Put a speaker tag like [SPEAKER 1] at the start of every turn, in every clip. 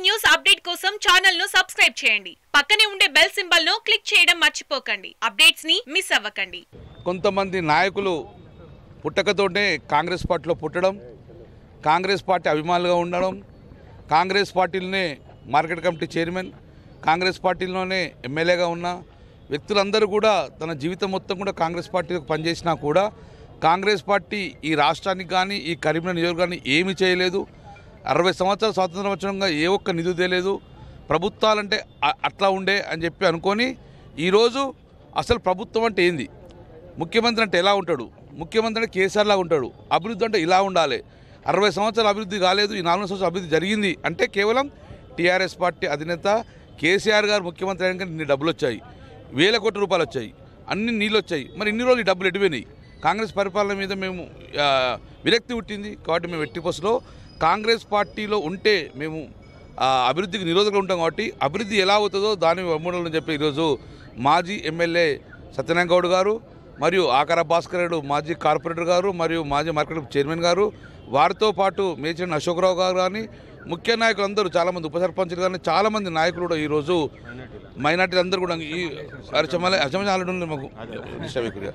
[SPEAKER 1] News update కోసం channel ను subscribe చేయండి పక్కనే ఉండే బెల్ సింబల్ ను క్లిక్ చేయడం మర్చిపోకండి అప్డేట్స్ ని మిస్ అవ్వకండి
[SPEAKER 2] కొంతమంది నాయకులు పుట్టకతోనే కాంగ్రెస్ పార్టీలో పుట్టడం కాంగ్రెస్ పార్టీ అభిమానులుగా ఉండడం కాంగ్రెస్ పార్టీలోనే మార్కెట్ కమిటీ చైర్మన్ కాంగ్రెస్ పార్టీలోనే ఎమ్మెల్యేగా ఉన్న వ్యక్తులందరూ కూడా తన జీవితం మొత్తం కూడా కాంగ్రెస్ పార్టీలకు పనిచేసినా కూడా కాంగ్రెస్ పార్టీ ఈ రాష్ట్రానికి కానీ ఈ కరీంనగర్ నియోజకవర్గాన్ని ఏమీ చేయలేదు అరవై సంవత్సరాల స్వాతంత్ర సంవత్సరంగా ఏ ఒక్క నిధి తెలియదు ప్రభుత్వాలంటే అ- అట్లా ఉండే అని చెప్పి అనుకొని ఈరోజు అసలు ప్రభుత్వం అంటే ఏంది ముఖ్యమంత్రి అంటే ఎలా ఉంటాడు ముఖ్యమంత్రి అంటే కేసీఆర్ లాగా ఉంటాడు అభివృద్ధి అంటే ఇలా ఉండాలి అరవై సంవత్సరాలు అభివృద్ధి కాలేదు ఈ నాలుగు సంవత్సరాలు అభివృద్ధి జరిగింది అంటే కేవలం టీఆర్ఎస్ పార్టీ అధినేత కేసీఆర్ గారు ముఖ్యమంత్రి అయినాక ఇన్ని డబ్బులు వచ్చాయి వేల కోట్ల రూపాయలు వచ్చాయి అన్ని నీళ్ళు వచ్చాయి మరి ఇన్ని రోజులు ఈ డబ్బులు ఎటుపోయినాయి కాంగ్రెస్ పరిపాలన మీద మేము ఆ, విరక్తి పుట్టింది కాబట్టి మేము ఎట్టి బస్సులో కాంగ్రెస్ పార్టీలో ఉంటే మేము ఆ, అభివృద్ధికి నిరోధకులు ఉంటాం కాబట్టి అభివృద్ధి ఎలా అవుతుందో దాని వెంబడాలని చెప్పి ఈరోజు మాజీ ఎమ్మెల్యే సత్యనారాయణ గౌడ్ గారు మరియు ఆకార భాస్కర్ రెడ్డి మాజీ కార్పొరేటర్ గారు మరియు మాజీ మార్కెట్ చైర్మన్ గారు వారితో పాటు మేచిన అశోక్రావు గారు కానీ ముఖ్య నాయకులు అందరూ చాలామంది ఉప సర్పంచులు కానీ చాలామంది నాయకులు కూడా ఈరోజు మైనార్టీలు అందరూ కూడా ఈ అరచమల అచమచాలు మాకు డిస్టర్బ్ ఎక్కువగా.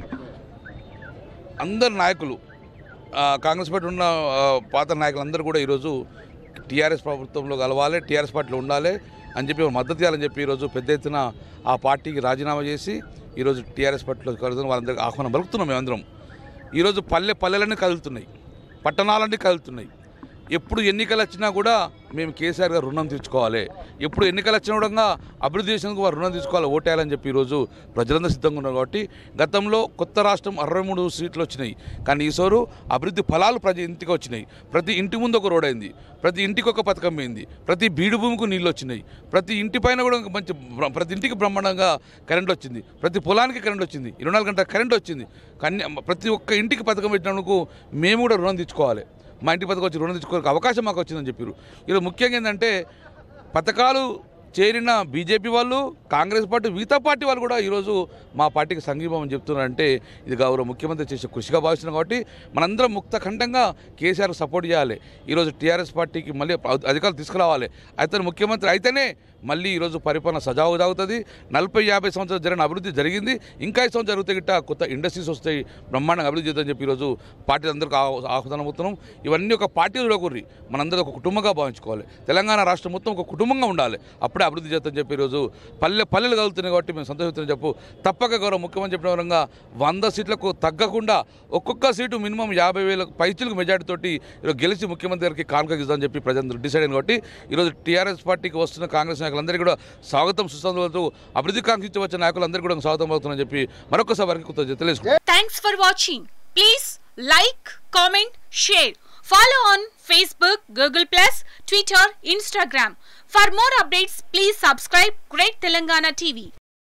[SPEAKER 2] అందరు నాయకులు ఆ, కాంగ్రెస్ పార్టీ ఉన్న ఆ, పాత నాయకులందరూ కూడా ఈరోజు టీఆర్ఎస్ ప్రభుత్వంలో కలవాలి టీఆర్ఎస్ పార్టీలో ఉండాలి అని చెప్పి మద్దతు ఇవ్వాలని చెప్పి ఈరోజు పెద్ద ఎత్తున ఆ పార్టీకి రాజీనామా చేసి ఈరోజు టీఆర్ఎస్ పార్టీలో కలుగుతున్న వాళ్ళందరికీ ఆహ్వానం పలుకుతున్నాం మేమందరం ఈరోజు పల్లె పల్లెలన్నీ కదులుతున్నాయి పట్టణాలన్నీ కదులుతున్నాయి ఎప్పుడు ఎన్నికలు వచ్చినా కూడా మేము కేసీఆర్ గారు రుణం తీర్చుకోవాలి ఎప్పుడు ఎన్నికలు వచ్చినా కూడా అభివృద్ధి చేసినందుకు వారు రుణం తీసుకోవాలి ఓటేయాలని చెప్పి ఈరోజు ప్రజలందరూ సిద్ధంగా ఉన్నారు కాబట్టి గతంలో కొత్త రాష్ట్రం అరవై మూడు సీట్లు వచ్చినాయి కానీ ఈసారు అభివృద్ధి ఫలాలు ప్రతి ఇంటికి వచ్చినాయి ప్రతి ఇంటి ముందు ఒక రోడ్ అయింది ప్రతి ఇంటికి ఒక పథకం పోయింది ప్రతి బీడు భూమికి నీళ్ళు వచ్చినాయి ప్రతి ఇంటి పైన కూడా ఒక మంచి బ్ర- ప్రతి ఇంటికి బ్రహ్మాండంగా కరెంట్ వచ్చింది ప్రతి పొలానికి కరెంట్ వచ్చింది ఇరవై నాలుగు గంటల కరెంట్ వచ్చింది కానీ ప్రతి ఒక్క ఇంటికి పథకం పెట్టినందుకు మేము కూడా రుణం తీర్చుకోవాలి మా ఇంటి పథకం వచ్చి రుణం తీసుకోవడానికి అవకాశం మాకు వచ్చిందని చెప్పారు ఈరోజు ముఖ్యంగా ఏంటంటే పథకాలు చేరిన బీజేపీ వాళ్ళు కాంగ్రెస్ పార్టీ మిగతా పార్టీ వాళ్ళు కూడా ఈరోజు మా పార్టీకి సంఘీభావం చెప్తున్నారంటే ఇది గౌరవ ముఖ్యమంత్రి చేసే కృషిగా భావిస్తున్నాం కాబట్టి మనందరం ముక్త ఖండంగా కేసీఆర్ సపోర్ట్ చేయాలి ఈరోజు టీఆర్ఎస్ పార్టీకి మళ్ళీ అధి- అధికారులు తీసుకురావాలి అయితే ముఖ్యమంత్రి అయితేనే మళ్ళీ ఈరోజు పరిపాలన సజావు సాగుతుంది నలభై యాభై సంవత్సరాలు జరిగిన అభివృద్ధి జరిగింది ఇంకా ఈ సంవత్సరం జరిగితే గిట్ట కొత్త ఇండస్ట్రీస్ వస్తాయి బ్రహ్మాండంగా అభివృద్ధి చేద్దని చెప్పి ఈరోజు పార్టీ అందరికీ ఆహ్వానం అవుతున్నాం ఇవన్నీ ఒక పార్టీ చూడకూరి మనందరూ ఒక కుటుంబంగా భావించుకోవాలి తెలంగాణ రాష్ట్రం మొత్తం ఒక కుటుంబంగా ఉండాలి అప్పుడే అభివృద్ధి చేద్దని చెప్పి ఈరోజు పల్లె పల్లెలు కలుగుతున్నాయి కాబట్టి మేము సంతోషిస్తున్నాం చెప్పు తప్పక గౌరవ ముఖ్యమంత్రి చెప్పిన విధంగా వంద సీట్లకు తగ్గకుండా ఒక్కొక్క సీటు మినిమం యాభై వేల పైచులకు మెజార్టీ తోటి ఈరోజు గెలిచి ముఖ్యమంత్రి గారికి కానుక ఇద్దామని చెప్పి ప్రజలందరూ డిసైడ్ అయిన కాబట్టి ఈరోజు టీఆర్ఎస్ పార్టీకి వస్తున్న కాంగ్రెస్ నాయకులందరికీ కూడా స్వాగతం సుస్వాగతం అభివృద్ధి కాంక్షించి వచ్చిన నాయకులందరికీ కూడా స్వాగతం అవుతుందని చెప్పి మరొకసారి వారికి కృతజ్ఞతలు తెలియజేసుకుంటున్నాను.
[SPEAKER 1] Thanks for watching please like comment share follow on Facebook Google plus Twitter Instagram for more updates please subscribe great Telangana TV